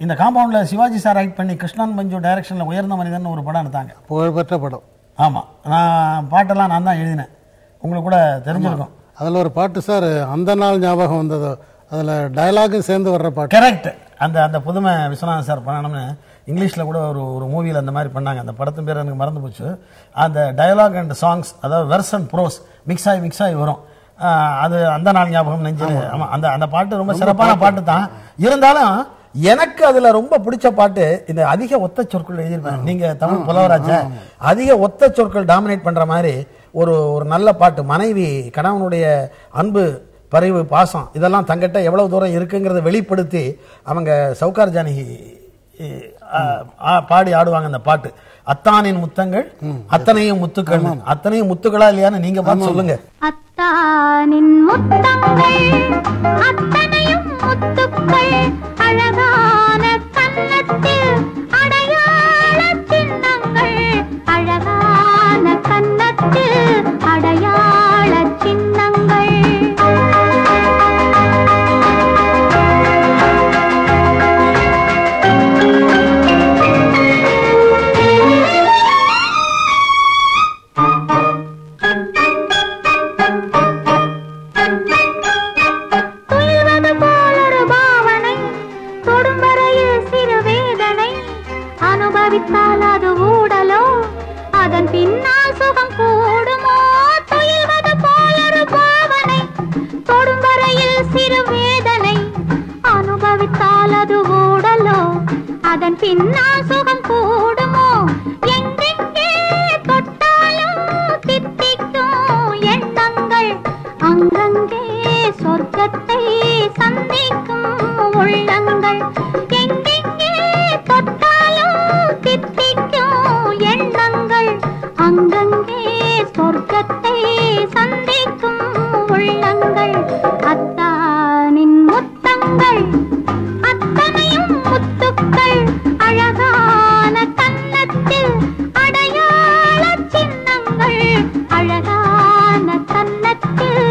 இந்த காம்பவுண்டில் Sivaji sir act பண்ணி கிருஷ்ணன் மஞ்சு டைரக்ஷனில் உயர்ந்த மனிதன் ஒரு படம் எடுத்தாங்க புகழ்பெற்ற படம் ஆமாம் நான் பாட்டெல்லாம் நான் தான் எழுதினேன் உங்களுக்கு கூட தெரிஞ்சிருக்கும் அதில் ஒரு பாட்டு சார் அந்த நாள் ஞாபகம் வந்ததோ அதில் டயலாகும் சேர்ந்து வர்ற பாட்டு கரெக்ட் அந்த அந்த புதுமை விஸ்வநாதன் சார் பண்ணணும்னு இங்கிலீஷில் கூட ஒரு ஒரு மூவியில் அந்த மாதிரி பண்ணாங்க அந்த படத்தின் பேர் எனக்கு மறந்து போச்சு அந்த டயலாக் அண்ட் சாங்ஸ் அதாவது வெர்ஸ் அண்ட் ப்ரோஸ் மிக்ஸ் ஆகி மிக்ஸ் ஆகி வரும் ஆஹ் அது அந்த நாள் ஞாபகம் நெஞ்சு ஆமாம் அந்த அந்த பாட்டு ரொம்ப சிறப்பான பாட்டு தான் இருந்தாலும் எனக்கு அதுல ரொம்ப பிடிச்ச பாட்டு இந்த அதிக ஒத்த சொற்கள் எழுதியிருப்பேன் நீங்க தமிழ் புலவராச்ச அதிக ஒத்த சொற்கள் டாமினேட் பண்ற மாதிரி ஒரு ஒரு நல்ல பாட்டு மனைவி கணவனுடைய அன்பு பரிவு பாசம் இதெல்லாம் தங்கிட்ட எவ்வளவு தூரம் இருக்குங்கிறத வெளிப்படுத்தி அவங்க சவுகார் ஜானகி ஆ, ஆ, பாடி ஆடுவாங்க அந்த பாட்டு அத்தானின் முத்தங்கள் அத்தனையும் முத்துக்கள் அத்தனையும் முத்துக்களா இல்லையான்னு நீங்க பார்த்து சொல்லுங்க அத்தானின் முத்தங்கள் அத்தனையும் முத்துக்கள் அழகான கன்னத்தில் அடையாள சின்னங்கள் அழகான கன்னத்தில் அடையாள சின்னங்கள் துயில்வது போலொரு பாவனை தொடும் வரையில் சிறு வேதனை அனுபவித்தால் அது ஊடலோ அதன் பின்னால் சுகம் கூடுமோ துயில்வது போலொரு பாவனை தொடும் வரையில் சிறு வேதனை அனுபவித்தால் அது ஊடலோ அதன் பின்னால் சுகம் கூடுமோ எங்கெங்கே தொட்டாலும் தித்திக்கும் எண்ணங்கள் அங்கங்கே சொர்க்கத்தை சந்திக்கும் உள்ளங்கள் எங்கெங்கே தொட்டாலும் தித்திக்கும் எண்ணங்கள் அங்கங்கே சொர்க்கத்தை சந்திக்கும் உள்ளங்கள் அத்தானின் முத்தங்கள் அத்தனையும் முத்துக்கள் அழகான கன்னத்தில் அடையாள சின்னங்கள் அழகான கன்னத்தில்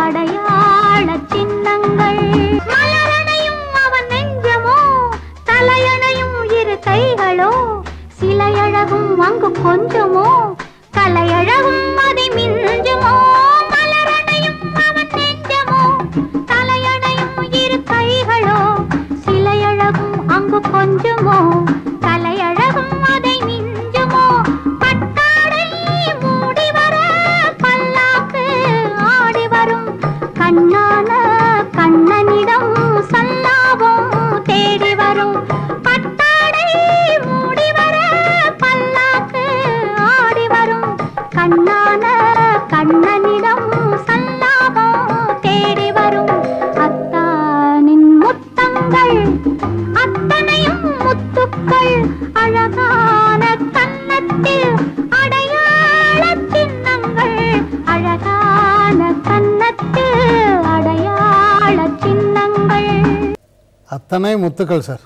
அடையாள சின்னங்கள் மலரணையும் அவன் நெஞ்சமோ தலையணையும் இரு கைகளோ சிலையழகும் அங்கு கொஞ்சமோ கலையழகும் அதை மிஞ்சுமோ மலரணையும் அவன் நெஞ்சமோ தலையணையும் இரு கைகளோ சிலையழகும் அங்கு கொஞ்சமோ கலையழகும் அதை மிஞ்சுமோ பட்டாடை மூடி வர பல்லாக்கு ஆடி வரும் கண்ணான கண்ணனிடம் சல்லாபம் தேடி வரும் பட்டாடை மூடி வர பல்லாக்கு ஆடி வரும் கண்ணான கண்ணனிடம் சல்லாபம் தேடி வரும் அத்தானின் முத்தங்கள் அத்தனையும் முத்துக்கள் அழகான கன்னத்தில் அடையாள சின்னங்கள் அழகான கன்னத்தில் அடையாள சின்னங்கள் அத்தனை முத்துக்கள் சார்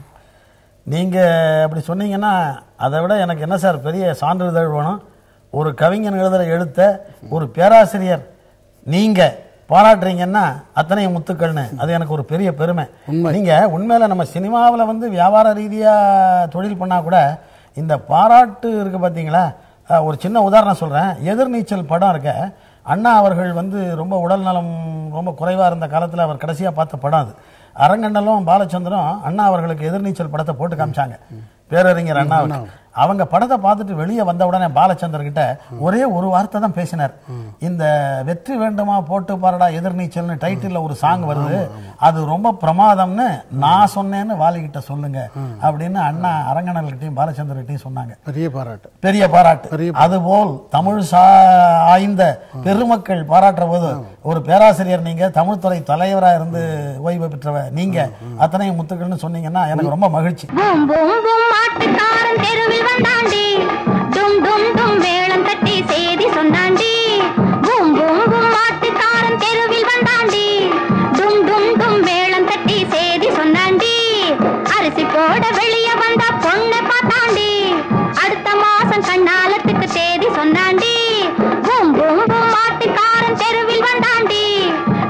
நீங்க அப்படி சொன்னீங்கன்னா அதை விட எனக்கு என்ன சார் பெரிய சான்றிதழ் வேணும் ஒரு கவிஞன் எழுதுற எழுத்த ஒரு பேராசிரியர் நீங்க பாராட்டுறீங்கன்னா அத்தனை முத்துக்கள்னு அது எனக்கு ஒரு பெரிய பெருமை நீங்க உண்மையில நம்ம சினிமாவுல வந்து வியாபார ரீதியா தொழில் பண்ணா கூட இந்த பாராட்டு இருக்கு பாத்தீங்களா அஹ், ஒரு சின்ன உதாரணம் சொல்றேன் எதிர்நீச்சல் படம் இருக்க அண்ணா அவர்கள் வந்து ரொம்ப உடல் நலம் ரொம்ப குறைவா இருந்த காலத்துல அவர் கடைசியா பார்த்த படம் அது அரங்கண்டலும் பாலச்சந்திரம் அண்ணா அவர்களுக்கு எதிர்நீச்சல் படத்தை போட்டு காமிச்சாங்க பேரறிஞர் அண்ணாவுக்கு அவங்க படத்தை பார்த்துட்டு வெளியே வந்த உடனே பாலச்சந்தர் கிட்ட ஒரே ஒரு வார்த்தை தான் பேசினார் இந்த வெற்றி வேண்டுமா போட்டு பாருடா எதிர்நீச்சல்னு டைட்டில்ல ஒரு சாங் வருது அது ரொம்ப பிரமாதம்னு நான் சொன்னேன்னு வாலிகிட்ட சொல்லுங்க அப்படின்னு அண்ணா அரங்கணல்கிட்டையும் பாலச்சந்தர்கிட்டையும் சொன்னாங்க பெரிய பாராட்டு பெரிய பாராட்டு அதுபோல் தமிழ் சா ஆய்ந்த பெருமக்கள் பாராட்டுற போது ஒரு பேராசிரியர் நீங்க தமிழ்துறை தலைவரா இருந்து ஓய்வு பெற்றவர் நீங்க அத்தனை முத்துக்கள்னு சொன்னீங்கன்னா எனக்கு ரொம்ப மகிழ்ச்சி பூம் பூம் பூம் மாட்டுக்காரன் தெருவில் வந்தாண்டி டும் டும் டும் வேளம் தட்டி செய்தி சொன்னாண்டி பூம் பூம் பூம் மாட்டுக்காரன் தெருவில் வந்தாண்டி டும் டும் டும் வேளம் தட்டி செய்தி சொன்னாண்டி அரிசி போட வெளிய வந்த பொண்ணை பார்த்தாண்டி அடுத்த மாசம் கண்ணாலத்துக்கு தேதி சொன்னாண்டி பூம் பூம் பூம் மாட்டுக்காரன் தெருவில் வந்தாண்டி